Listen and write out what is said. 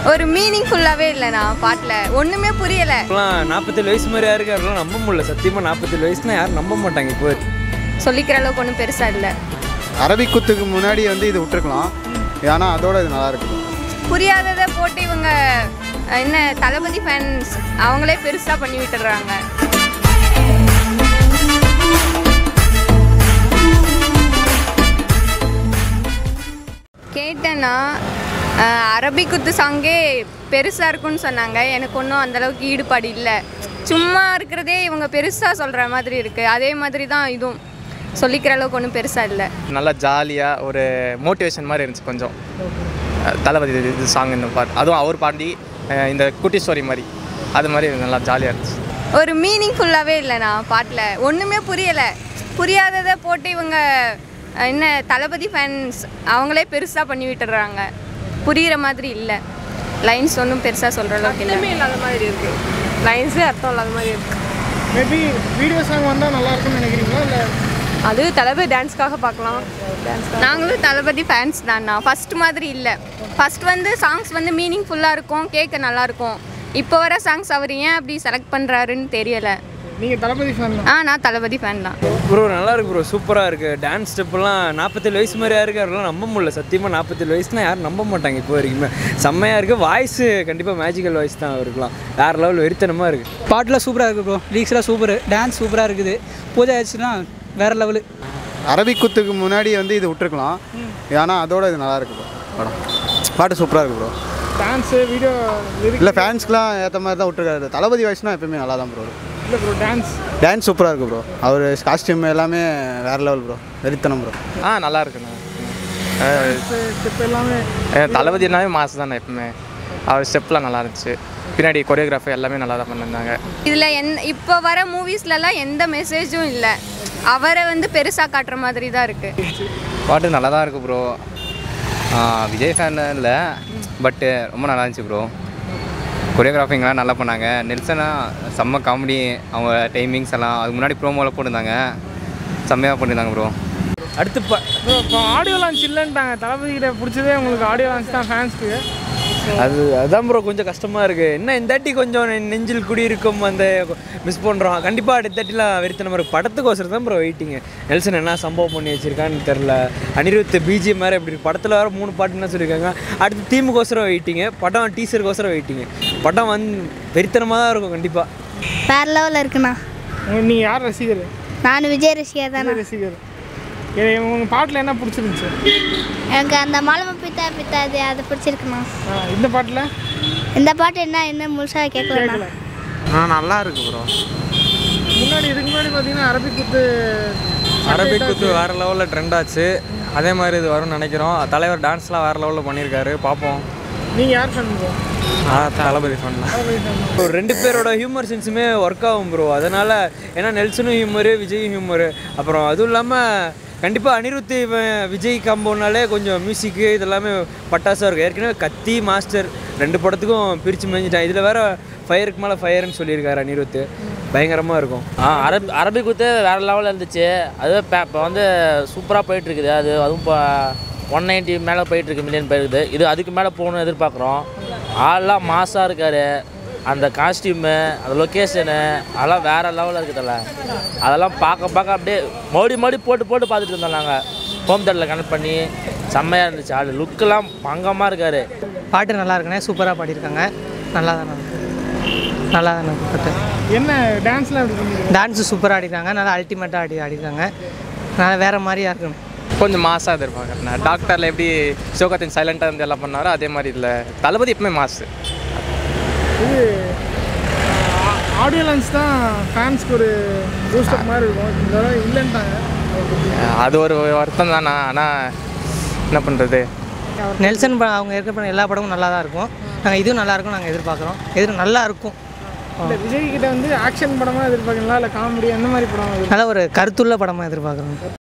ஒரு மீனிங்ஃபுல்லாகவே இல்லைண்ணா பாட்டில் ஒன்றுமே புரியலை இப்போலாம் நாற்பத்தேழு வயசு மாதிரி யாருக்கு யாரெல்லாம் நம்ப முடியல சத்தியமாக நாற்பத்தேழு வயசுனா யாரும் நம்ப மாட்டாங்க இப்போ சொல்லிக்கிற அளவுக்கு ஒன்றும் பெருசாக இல்லை அரபிக் குத்துக்கு முன்னாடி வந்து இது விட்டுருக்கலாம் ஏன்னா அதோட இது நல்லா இருக்குது புரியாததை போட்டு இவங்க அஹ், என்ன தளபதி ஃபேன்ஸ் அவங்களே பெருசாக பண்ணி விட்டுடுறாங்க கேட்டேன்னா அஹ், அரபிக் குத்து சாங்கே பெருசாக இருக்குன்னு சொன்னாங்க எனக்கு ஒன்றும் அந்தளவுக்கு ஈடுபாடு இல்லை சும்மா இருக்கிறதே இவங்க பெருசாக சொல்கிற மாதிரி இருக்குது அதே மாதிரி தான் இதுவும் சொல்லிக்கிற அளவுக்கு ஒன்றும் பெருசாக இல்லை நல்லா ஜாலியாக ஒரு மோட்டிவேஷன் மாதிரி இருந்துச்சு கொஞ்சம் அஹ் தளபதி இது- இது சாங் இந்த பாட்டு அதுவும் அவர் பாண்டி அஹ் இந்த குட்டி ஸ்டோரி மாதிரி அது மாதிரி நல்லா ஜாலியாக இருந்துச்சு ஒரு மீனிங்ஃபுல்லாகவே இல்லைண்ணா பாட்டில் ஒன்றுமே புரியலை புரியாததை போட்டு இவங்க அஹ், என்ன தளபதி ஃபேன்ஸ் அவங்களே பெருசாக பண்ணி விட்டுடுறாங்க புரிகிற மாதிரி இல்லை லைன்ஸ் ஒன்றும் பெருசாக சொல்கிற அளவுக்கு இல்லை அர்த்தமே இல்லாத மாதிரி இருக்கு லைன்ஸே அர்த்தம் இல்லாத மாதிரி இருக்கு மேபி வீடியோ சாங் வந்தால் நல்லா இருக்கும்னு நினைக்கிறீங்களா இல்லை அது தளபதி டான்ஸ்க்காக பார்க்கலாம் டான்ஸ் நாங்களும் தளபதி ஃபேன்ஸ் தான்ண்ணா ஃபர்ஸ்ட் மாதிரி இல்லை ஃபர்ஸ்ட் வந்து சாங்ஸ் வந்து மீனிங்ஃபுல்லாக இருக்கும் கேட்க நல்லாயிருக்கும் இப்போ வர சாங்ஸ் அவர் ஏன் அப்படி செலக்ட் பண்ணுறாருன்னு தெரியலை நீங்கள் தளபதி ஃபேன் ஆ நான் தளபதி ஃபேன் தான் ப்ரோ நல்லா இருக்கு ப்ரோ சூப்பராக இருக்குது டான்ஸ் ஸ்டெப்லாம் நாற்பத்தேழு வயசு மாதிரி யாருக்கு யாரெல்லாம் நம்ப முடியல சத்தியமாக நாற்பத்தேழு வயசுனா யாரும் நம்ப மாட்டாங்க இப்போ வரைக்குமே செம்மையாக இருக்குது வாய்ஸு கண்டிப்பாக மேஜிக்கல் வாய்ஸ் தான் அவருக்குலாம் வேறு லெவல் வெறித்தனமாக இருக்குது பாட்டுலாம் சூப்பராக இருக்குது ப்ரோ லிரிக்ஸ்லாம் சூப்பர் டான்ஸ் சூப்பராக இருக்குது பூஜை ஆயிடுச்சுன்னா வேறு லெவலு அரபிக் குத்துக்கு முன்னாடி வந்து இது விட்டுருக்கலாம் ஏன்னா அதோட இது நல்லா இருக்குது படம் பாட்டு சூப்பராக இருக்குது ப்ரோ டான்ஸு வீடியோ லிரிக் இல்லை ஃபேன்ஸ்க்குலாம் ஏற்ற மாதிரி தான் விட்டுருக்காரு தளபதி வாய்ஸ்னால் எப்பயுமே நல்லா தான் ப்ரோ இல்லை ப்ரோ டான்ஸ் டான்ஸ் சூப்பராக இருக்குது ப்ரோ அவர் காஸ்டியூம் எல்லாமே வேறு லெவல் ப்ரோ வெறித்தனம் ப்ரோ ஆ நல்லா இருக்குண்ணா ஸ்டெப் எல்லாமே அஹ் தளபதினாவே மாசு தானே எப்பவுமே அவர் ஸ்டெப்லாம் நல்லா இருந்துச்சு பின்னாடி கொரியோகிராஃபி எல்லாமே நல்லா தான் பண்ணியிருந்தாங்க இதில் எந் இப்போ வர மூவிஸ்லலாம் எந்த மெசேஜும் இல்லை அவரை வந்து பெருசாக காட்டுற மாதிரி தான் இருக்குது பாட்டு நல்லா தான் இருக்குது ப்ரோ விஜய் ஃபேன் இல்லை பட்டு ரொம்ப நல்லா இருந்துச்சு ப்ரோ கொரியோகிராஃபிங்லாம் நல்லா பண்ணாங்க நெல்சனா செம்ம காமெடி அவங்க டைமிங்ஸ் எல்லாம் அதுக்கு முன்னாடி ப்ரோமோவில் போட்டிருந்தாங்க செம்மையாக பண்ணியிருந்தாங்க ப்ரோ அடுத்து ப ப்ரோ இப்போ ஆடியோ லான்ச் இல்லைன்ட்டாங்க தளபதி கிட்ட பிடிச்சதே உங்களுக்கு ஆடியோ லான்ச் தான் ஃபேன்ஸ்க்கு அது அதான் ப்ரோ கொஞ்சம் கஷ்டமாக இருக்குது என்ன இந்த தாட்டி கொஞ்சம் நெ- நெஞ்சில் குடியிருக்கும் அந்த மிஸ் பண்ணுறோம் கண்டிப்பாக அடுத்த தாட்டிலாம் வெறித்தனமாக இருக்குது படத்துக்கோசரம் தான் ப்ரோ வெயிட்டிங்க நெல்சன் என்ன சம்பவம் பண்ணி வச்சிருக்கான்னு தெரில அனிருத் பிஜிஎம் வேறு எப்படி இருக்கு படத்தில் வேறு மூணு பாட்டு என்ன சொல்லியிருக்காங்க அடுத்து தீமுக்கோசரம் வெயிட்டிங்க படம் டீசருக்கோசரம் வெயிட்டிங்க படம் வந்து வெறித்தனமாக தான் இருக்கும் கண்டிப்பாக வேற லெவலில் இருக்குண்ணா நீங்கள் யார் ரசிகர் நான் விஜய் ரசிகர் தானே விஜய் ரசிகர் ஏ- உங்க பாட்டில் என்ன பிடிச்சிருந்துச்சு எனக்கு அந்த மலம பித்தா பித்தா அது அது பிடிச்சிருக்குண்ணா ஆ, இந்த பாட்டில் இந்த பாட்டு என்ன என்ன முழுசாக கேட்கலண்ணா கேட்கல ஆ நல்லா இருக்கு ப்ரோ முன்னாடி இதுக்கு முன்னாடி பார்த்தீங்கன்னா அரபிக் குத்து அரபிக் குத்து வேறு லெவலில் ட்ரெண்ட் ஆச்சு அதே மாதிரி இது வரும்னு நினைக்கிறோம் தலைவர் டான்ஸ்லாம் வேறு லெவலில் பண்ணியிருக்காரு பார்ப்போம் நீங்கள் யார் ஃபேன் ப்ரோ ஆ, தளபதி ஃபன் ஒரு ரெண்டு பேரோட ஹியூமர் சென்ஸுமே ஒர்க் ஆகும் ப்ரோ அதனால் ஏன்னா நெல்சனும் ஹியூமரு விஜய் ஹியூமரு அப்புறம் அதுவும் இல்லாமல் கண்டிப்பாக அனிருத் இவன் விஜய் காம்போனாலே கொஞ்சம் மியூசிக்கு இதெல்லாமே பட்டாசாக இருக்கும் ஏற்கனவே கத்தி மாஸ்டர் ரெண்டு படத்துக்கும் பிரித்து மேஞ்சிட்டான் இதில் வேற ஃபயருக்கு மேலே ஃபயர்னு சொல்லியிருக்காரு அனிருத் பயங்கரமாக இருக்கும் ஆ அரபி அரபிக் குத்து வேறு லெவலில் இருந்துச்சு அது இப்போ வந்து சூப்பராக போயிட்டுருக்குது அது அதுவும் இப்போ ஒன் நைன்ட்டி மேலே போயிட்டுருக்கு மில்லியன் போயிருக்குது இது அதுக்கு மேலே போகணும்னு எதிர்பார்க்குறோம் ஆள்லாம் மாசாக இருக்கார் அந்த காஸ்டியூமு அந்த லொக்கேஷனு அதெல்லாம் வேறு லெவலில் இருக்குதுல்ல அதெல்லாம் பார்க்க பார்க்க அப்படியே மோடி மோடி போட்டு போட்டு பார்த்துட்டு இருந்தோம் நாங்கள் ஹோம் தேட்டரில் கனெக்ட் பண்ணி செம்மையாக இருந்துச்சு ஆள் லுக்கெல்லாம் பங்கமாக இருக்கார் பாட்டு நல்லா இருக்குண்ணே சூப்பராக பாடியிருக்காங்க நல்லா தானே இருக்கு நல்லா தானே இருக்கு பாட்டு என்ன டான்ஸ்லாம் எப்படி பண்ணீங்க டான்ஸு சூப்பராக ஆடிருக்காங்க நல்லா அல்டிமேட்டாக ஆடி ஆடிருக்காங்க நல்லா வேறு மாதிரியா இருக்கணும் கொஞ்சம் மாசாக எதிர்பார்க்குறேன் டாக்டரில் எப்படி சிவகார்த்தின் சைலண்ட்டாக இருந்து எல்லாம் பண்ணாரோ அதே மாதிரி இல்லை தளபதி எப்பவுமே மாசு இது ஆடியோ லான்ச் தான் ஃபேன்ஸ்க்கு ஒரு பூஸ்டப் மாதிரி இருக்கும் இந்த தடவை இல்லைன்ட்டாங்க அது ஒரு வருத்தம் தானா ஆனால் என்ன பண்ணுறது நெல்சன் படம் அவங்க இருக்கிற படம் எல்லா படமும் நல்லா தான் இருக்கும் நாங்கள் இதுவும் நல்லா இருக்கும் நாங்கள் எதிர்பார்க்குறோம் எதிர் நல்லா இருக்கும் இந்த விஜய் கிட்ட வந்து ஆக்ஷன் படமாக எதிர்பார்க்கங்களா இல்லை காமெடி அந்த மாதிரி படம் நல்ல ஒரு கருத்துள்ள படமாக எதிர்பார்க்குறோம்